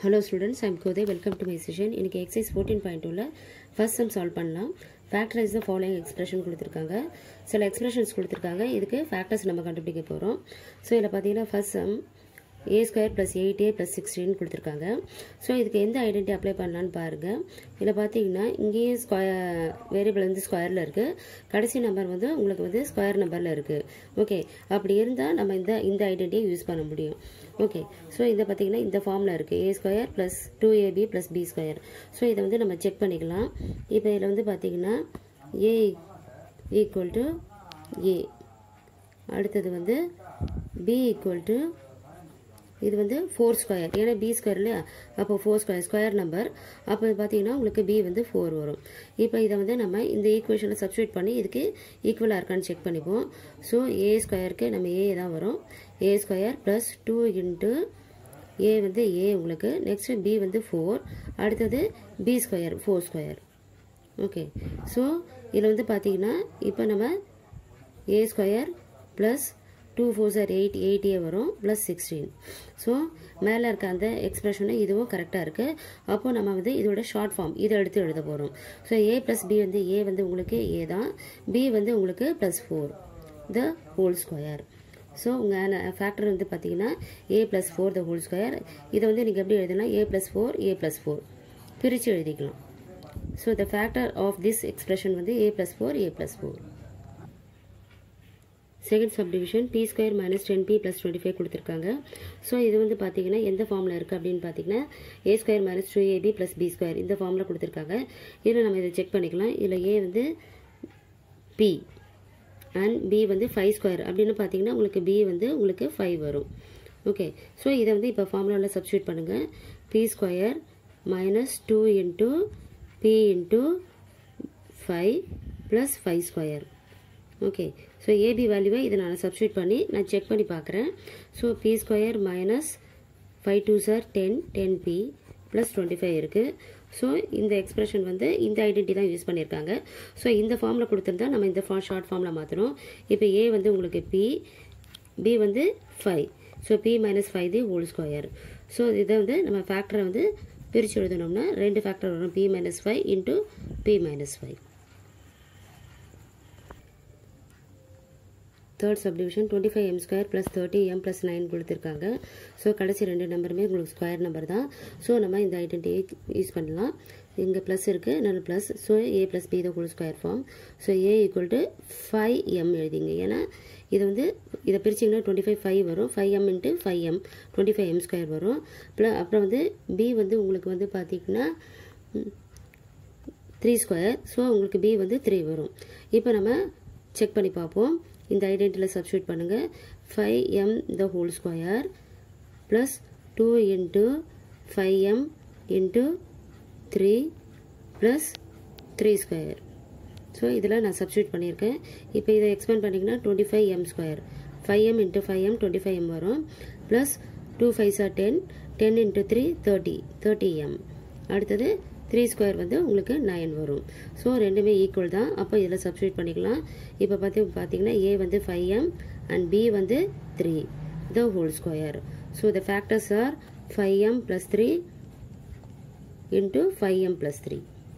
hello students I'm கோதே welcome to my session இன்னைக்கு exercise fourteen point டூவில் first sum solve பண்ணலாம் factorise the following expression கொடுத்துருக்காங்க சில எக்ஸ்பிரஷன்ஸ் கொடுத்துருக்காங்க இதுக்கு ஃபேக்டர்ஸ் நம்ம கண்டுபிடிக்க போகிறோம் ஸோ இதில் பார்த்தீங்கன்னா first sum a square plus eight a plus சிக்ஸ்டின்னு கொடுத்துருக்காங்க ஸோ இதுக்கு எந்த ஐடென்டி அப்ளை பண்ணலான்னு பாருங்கள் இதில் பார்த்தீங்கன்னா இங்கேயும் ஸ்கொயர் வேரியபிள் வந்து ஸ்கொயரில் இருக்குது கடைசி நம்பர் வந்து உங்களுக்கு வந்து ஸ்கொயர் நம்பரில் இருக்குது ஓகே அப்படி இருந்தால் நம்ம இந்த இந்த ஐடென்டியை யூஸ் பண்ண முடியும் ஓகே ஸோ இதை பார்த்தீங்கன்னா இந்த ஃபார்மில் இருக்குது a square plus two a b plus b square so இதை வந்து நம்ம செக் பண்ணிக்கலாம் இப்போ இதில் வந்து பார்த்தீங்கன்னா ஏ ஈக்குவல் டு ஏ அடுத்தது வந்து பி ஈக்குவல் டு இது வந்து ஃபோர் ஸ்கொயர் ஏன்னா பி ஸ்கொயர் இல்லையா அப்போ ஃபோர் ஸ்கொயர் ஸ்கொயர் நம்பர் அப்போ பார்த்தீங்கன்னா உங்களுக்கு பி வந்து ஃபோர் வரும் இப்போ இதை வந்து நம்ம இந்த ஈக்குவேஷனில் சப்ஸ்டியூட் பண்ணி இதுக்கு ஈக்குவலாக இருக்கான்னு செக் பண்ணிப்போம் ஸோ ஏ ஸ்கொயருக்கு நம்ம ஏ தான் வரும் a square plus two into a வந்து ஏ உங்களுக்கு நெக்ஸ்ட்டு பி வந்து ஃபோர் அடுத்தது b square four square okay so இதில் வந்து பார்த்தீங்கன்னா இப்போ நம்ம a square plus two four sir eight eight a வரும் ப்ளஸ் சிக்ஸ்டீன் ஸோ மேலே இருக்க அந்த எக்ஸ்பிரஷனு இதுவும் கரெக்டாக இருக்குது அப்போது நம்ம வந்து இதோட ஷார்ட் ஃபார்ம் இதை எடுத்து எழுத போகிறோம் ஸோ ஏ ப்ளஸ் பி வந்து ஏ வந்து உங்களுக்கு ஏ தான் பி வந்து உங்களுக்கு plus four the whole square so உங்கள் ஃபேக்டர் வந்து பார்த்தீங்கன்னா a plus four the whole square இதை வந்து நீங்கள் எப்படி எழுதுனா a plus four a plus four பிரித்து எழுதிக்கலாம் so the factor of this expression வந்து a plus four a plus four second subdivision b square minus ten b plus twenty five கொடுத்துருக்காங்க so இது வந்து பார்த்தீங்கன்னா எந்த ஃபார்மில் இருக்குது அப்படின்னு பார்த்தீங்கன்னா a square minus two a b plus b square இந்த ஃபார்மில் கொடுத்துருக்காங்க இதில் நம்ம இதை செக் பண்ணிக்கலாம் இதில் ஏ வந்து பி அண்ட் பி வந்து ஃபைவ் ஸ்கொயர் அப்படின்னு பார்த்தீங்கன்னா உங்களுக்கு பி வந்து உங்களுக்கு ஃபைவ் வரும் ஓகே ஸோ இதை வந்து இப்போ ஃபார்முலாவில் சப்ஸ்டியூட் பண்ணுங்கள் b square minus two into b into five plus five square okay so a b வேல்யூவை இதை நான் சப்ஸ்டியூட் பண்ணி நான் செக் பண்ணி பார்க்குறேன் so b square minus five two are ten ten b plus twenty five இருக்குது ஸோ இந்த எக்ஸ்பிரஷன் வந்து இந்த ஐடென்டி தான் யூஸ் பண்ணியிருக்காங்க ஸோ இந்த ஃபார்மில் கொடுத்துருந்தா நம்ம இந்த ஃபா ஷார்ட் ஃபார்மில் மாற்றணும் இப்போ ஏ வந்து உங்களுக்கு பி பி வந்து five so b minus five the whole square so இதை வந்து நம்ம ஃபேக்டரை வந்து பிரித்து எழுதணும்னா ரெண்டு ஃபேக்டர் வரும் b minus five into b minus five third subdivision twenty five m square plus thirty m plus nine கொடுத்துருக்காங்க ஸோ கடைசி ரெண்டு நம்பருமே உங்களுக்கு ஸ்கொயர் நம்பர் தான் ஸோ நம்ம இந்த ஐடென்டியை யூஸ் பண்ணலாம் இங்கே ப்ளஸ் இருக்குது நல்ல plus so a plus b the whole square form so a equal to five m எழுதிங்க ஏன்னா இது வந்து இதை பிரிச்சிங்கன்னா டுவெண்ட்டி ஃபைவ் ஃபைவ் வரும் five m into five m twenty five m square வரும் ப்ளஸ் அப்புறம் வந்து பி வந்து உங்களுக்கு வந்து பார்த்திங்கன்னா த்ரீ ஸ்கொயர் ஸோ உங்களுக்கு பி வந்து த்ரீ வரும் இப்போ நம்ம செக் பண்ணி பார்ப்போம் இந்த ஐடென்டியில் சப்ஸ்டியூட் பண்ணுங்கள் five m the whole square plus two into five m into three plus three square so இதில் நான் சப்ஸ்டியூட் பண்ணியிருக்கேன் இப்போ இதை எக்ஸ்பேண்ட் பண்ணிங்கன்னா twenty five m square five m into five m twenty five m வரும் plus two five are ten ten into three thirty thirty m அடுத்தது three square வந்து உங்களுக்கு நைன் வரும் ஸோ ரெண்டுமே ஈக்குவல் தான் அப்போ இதில் சப்ஸ்டியூட் பண்ணிக்கலாம் இப்போ பார்த்து பார்த்தீங்கன்னா ஏ வந்து ஃபைவ் எம் அண்ட் பி வந்து three the whole square so the factors are five m plus three into five m plus three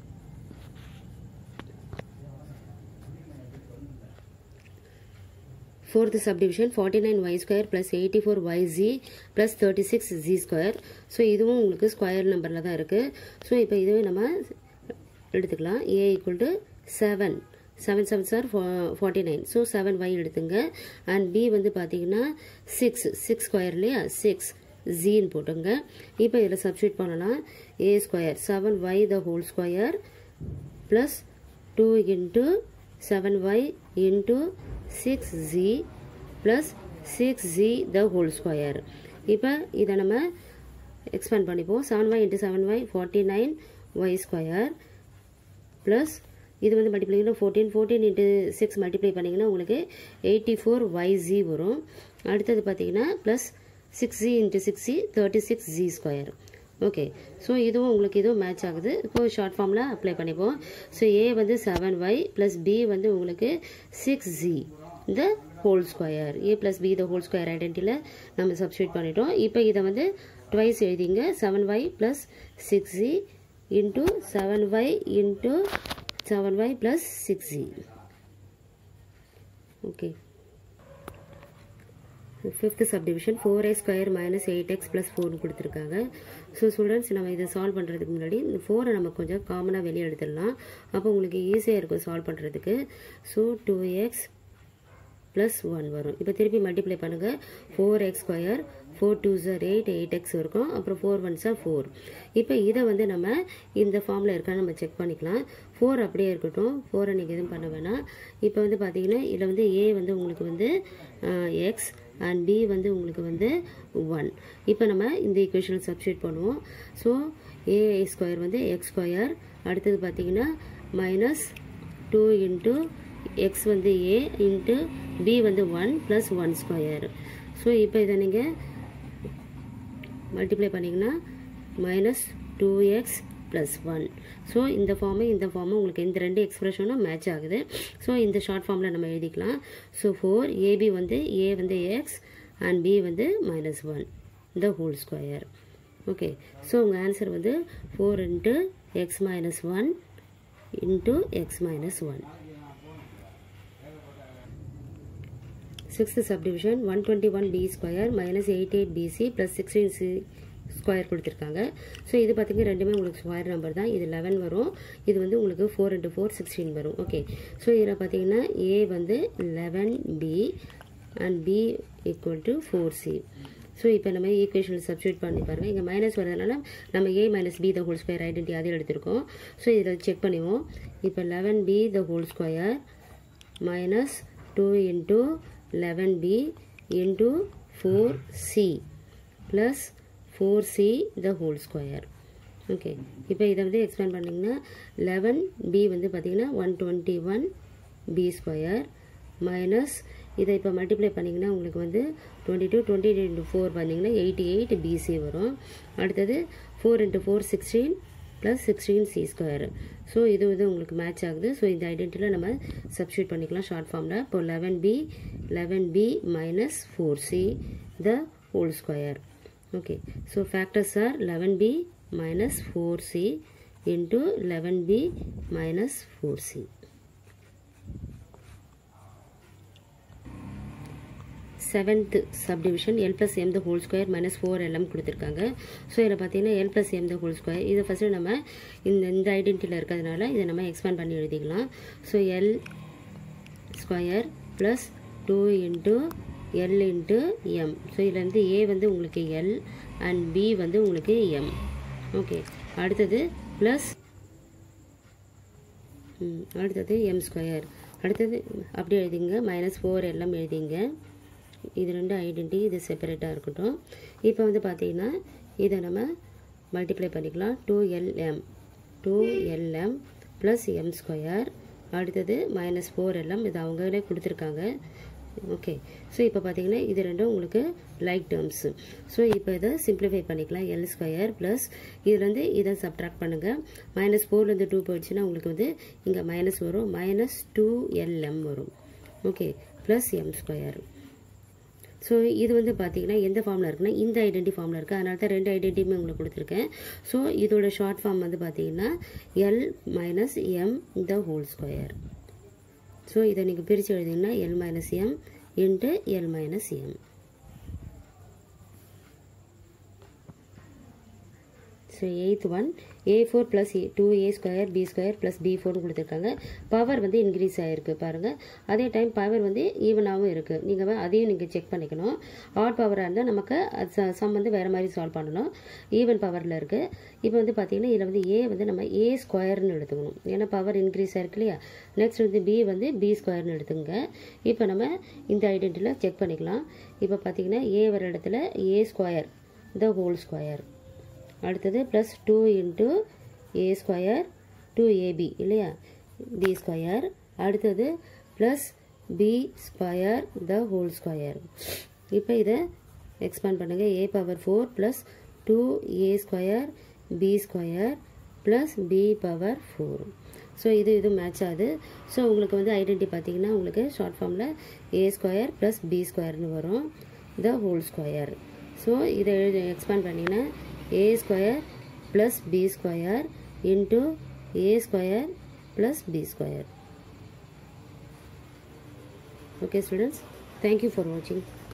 fourth subdivision 49y square plus 84yz plus 36z square so இதுவும் உங்களுக்கு square நம்பரில் தான் இருக்குது so இப்போ இதுவே நம்ம எடுத்துக்கலாம் a equal to seven seven seven are forty nine so seven y எடுத்துங்க அண்ட் பி வந்து பார்த்தீங்கன்னா சிக்ஸ் சிக்ஸ் ஸ்கொயர் இல்லையா சிக்ஸ் ஜீன்னு போட்டுங்க இப்போ இதில் சப்ஸ்டியூட் பண்ணலாம் a square seven y the whole square plus two into seven y into six z plus six z the whole square இப்போ இதை நம்ம எக்ஸ்பேண்ட் பண்ணிப்போம் seven y into seven y forty nine y square plus இது வந்து multiply fourteen fourteen into six multiply பண்ணிங்கன்னா உங்களுக்கு eighty four y z வரும் அடுத்தது பார்த்தீங்கன்னா plus six z into six z thirty six z square okay so இதுவும் உங்களுக்கு இதுவும் மேட்ச் ஆகுது இப்போ ஷார்ட் ஃபார்மில் அப்ளை பண்ணிப்போம் ஸோ ஏ வந்து செவன் ஒய் ப்ளஸ் பி வந்து உங்களுக்கு சிக்ஸ் ஜி இந்த whole square a plus b the whole square ஐடென்டிட்டியில் நம்ம சப்ஸ்டியூட் பண்ணிட்டோம் இப்போ இதை வந்து ட்வைஸ் எழுதிங்க seven y plus six z into seven y into seven y plus six z okay fifth subdivision four x square minus eight x plus ஃபோர்னு கொடுத்துருக்காங்க so students நம்ம இதை சால்வ் பண்ணுறதுக்கு முன்னாடி இந்த ஃபோரை நம்ம கொஞ்சம் காமனாக வெளியே எடுத்துடலாம் அப்போ உங்களுக்கு ஈஸியாக இருக்கும் சால்வ் பண்ணுறதுக்கு so two x plus one வரும் இப்போ திருப்பி மல்டிப்ளை பண்ணுங்கள் four x square four two are eight eight x இருக்கும் அப்புறம் ஃபோர் ஒன் சார் ஃபோர் இப்போ இதை வந்து நம்ம இந்த ஃபார்மில் இருக்கான்னு நம்ம செக் பண்ணிக்கலாம் ஃபோர் அப்படியே இருக்கட்டும் ஃபோரை நீங்கள் எதுவும் பண்ண வேணாம் இப்போ வந்து பார்த்தீங்கன்னா இதில் வந்து ஏ வந்து உங்களுக்கு வந்து எக்ஸ் அண்ட் பி வந்து உங்களுக்கு வந்து ஒன் இப்போ நம்ம இந்த ஈக்குவேஷன் சப்ஸ்டியூட் பண்ணுவோம் ஸோ ஏ ஸ்கொயர் வந்து எக்ஸ் ஸ்கொயர் அடுத்தது பார்த்தீங்கன்னா மைனஸ் டூ இன்ட்டு எக்ஸ் வந்து ஏ இன்ட்டு பி வந்து one plus one square so இப்போ இதை நீங்கள் மல்டிப்ளை பண்ணிங்கன்னா minus two x plus one so இந்த ஃபார்மு இந்த ஃபார்மு உங்களுக்கு இந்த ரெண்டு எக்ஸ்பிரஷனும் மேட்ச் ஆகுது ஸோ இந்த ஷார்ட் ஃபார்மில் நம்ம எழுதிக்கலாம் ஸோ ஃபோர் ஏபி வந்து ஏ வந்து எக்ஸ் அண்ட் பி வந்து minus one the whole square okay so உங்கள் ஆன்சர் வந்து four into x minus one into x minus one sixth subdivision one twenty one b square minus eight eight b c plus sixteen c square கொடுத்துருக்காங்க so இது பார்த்திங்க ரெண்டுமே உங்களுக்கு square number தான் இது eleven வரும் இது வந்து உங்களுக்கு ஃபோர் இன்ட்டு ஃபோர் சிக்ஸ்டீன் வரும் ஓகே ஸோ இதில் பார்த்தீங்கன்னா ஏ வந்து eleven b and b equal to four c so இப்போ நம்ம ஈக்குவேஷன் சப்ஸ்டியூட் பண்ணி பாருங்கள் இங்கே மைனஸ் வரதுனால நம்ம a minus b the whole square identity அதில் எடுத்திருக்கோம் ஸோ இதில் செக் பண்ணுவோம் இப்போ eleven b the whole square minus two into eleven b into four c plus four c the whole square okay இப்போ இதை வந்து எக்ஸ்பேண்ட் பண்ணிங்கன்னா லெவன் பி வந்து பார்த்திங்கன்னா one twenty one b square minus இதை இப்போ மல்டிப்ளை பண்ணிங்கன்னா உங்களுக்கு வந்து twenty two twenty into four பண்ணிங்கன்னா எயிட்டி எயிட் பிசி வரும் அடுத்தது four into four sixteen plus sixteen c square so இது வந்து உங்களுக்கு மேட்ச் ஆகுது ஸோ இந்த ஐடென்டிட்டியில் நம்ம சப்ஸ்டியூட் பண்ணிக்கலாம் ஷார்ட் ஃபார்மில் இப்போ eleven b eleven b minus four c the whole square okay so factors are 11b minus 4c into 11b minus 4c seventh subdivision l plus m the whole square minus four l m கொடுத்துருக்காங்க so இதில் பார்த்தீங்கன்னா l plus m the whole square இதை first நம்ம இந்த இந்த ஐடென்டிட்டியில் இருக்கிறதுனால இதை நம்ம எக்ஸ்பேண்ட் பண்ணி எழுதிக்கலாம் so l square plus two into l into m so இதில் வந்து ஏ வந்து உங்களுக்கு எல் அண்ட் பி வந்து உங்களுக்கு எம் ஓகே அடுத்தது ப்ளஸ் அடுத்தது எம் ஸ்கொயர் அடுத்தது அப்படியே எழுதிங்க மைனஸ் ஃபோர் எல்லாம் எழுதிங்க இது ரெண்டு ஐடென்டி இது செப்பரேட்டாக இருக்கட்டும் இப்போ வந்து பார்த்தீங்கன்னா இதை நம்ம மல்டிப்ளை பண்ணிக்கலாம் two l m two l m plus m square அடுத்தது மைனஸ் ஃபோர் எல்லாம் இது அவங்களே கொடுத்துருக்காங்க ஓகே ஸோ இப்போ பார்த்தீங்கன்னா இது ரெண்டும் உங்களுக்கு லைக் டேர்ம்ஸு ஸோ இப்போ இதை சிம்பிளிஃபை பண்ணிக்கலாம் எல் ஸ்கொயர் ப்ளஸ் இதுலேருந்து இதை சப்ட்ராக்ட் பண்ணுங்கள் மைனஸ் ஃபோர்லேருந்து டூ போயிடுச்சுன்னா உங்களுக்கு வந்து இங்கே மைனஸ் வரும் மைனஸ் டூ எல்எம் வரும் okay plus m square so இது வந்து பார்த்தீங்கன்னா எந்த ஃபார்மில் இருக்குன்னா இந்த ஐடென்டி ஃபார்மில் இருக்குது அதனால தான் ரெண்டு ஐடென்டியுமே உங்களுக்கு கொடுத்துருக்கேன் ஸோ இதோட ஷார்ட் ஃபார்ம் வந்து பார்த்தீங்கன்னா l minus m the whole square so இதை நீங்கள் பிரித்து எழுதிங்கன்னா l minus m into l minus m so eighth one a four plus two a square b square plus b ஃபோர்னு கொடுத்துருக்காங்க பவர் வந்து இன்க்ரீஸ் ஆகிருக்கு பாருங்கள் அதே டைம் பவர் வந்து ஈவனாகவும் இருக்குது நீங்கள் அதையும் நீங்கள் செக் பண்ணிக்கணும் ஆட் பவராக இருந்தால் நமக்கு சம் வந்து வேறு மாதிரி சால்வ் பண்ணணும் ஈவன் பவரில் இருக்குது இப்போ வந்து பார்த்தீங்கன்னா இதில் வந்து ஏ வந்து நம்ம ஏ ஸ்கொயர்னு எடுத்துக்கணும் ஏன்னா பவர் இன்க்ரீஸ் ஆயிருக்கு இல்லையா நெக்ஸ்ட் வந்து பி வந்து பி ஸ்கொயர்னு எடுத்துங்க இப்போ நம்ம இந்த ஐடென்டிட்டியில் செக் பண்ணிக்கலாம் இப்போ பார்த்தீங்கன்னா ஏ வர இடத்துல a square the whole square அடுத்தது plus two into a square two a b இல்லையா பி ஸ்கொயர் அடுத்தது plus b square the whole square இப்போ இதை எக்ஸ்பேண்ட் பண்ணுங்கள் a power four plus two a square b square plus b power four so இது இது match ஆகுது so உங்களுக்கு வந்து ஐடென்டி பார்த்தீங்கன்னா உங்களுக்கு ஷார்ட் ஃபார்மில் ஏ ஸ்கொயர் ப்ளஸ் பி ஸ்கொயர்னு வரும் த ஹோல் ஸ்கொயர் ஸோ இதை எழுதி எக்ஸ்பேண்ட் பண்ணிங்கன்னா a square plus b square into a square plus b square okay students thank you for வாட்சிங்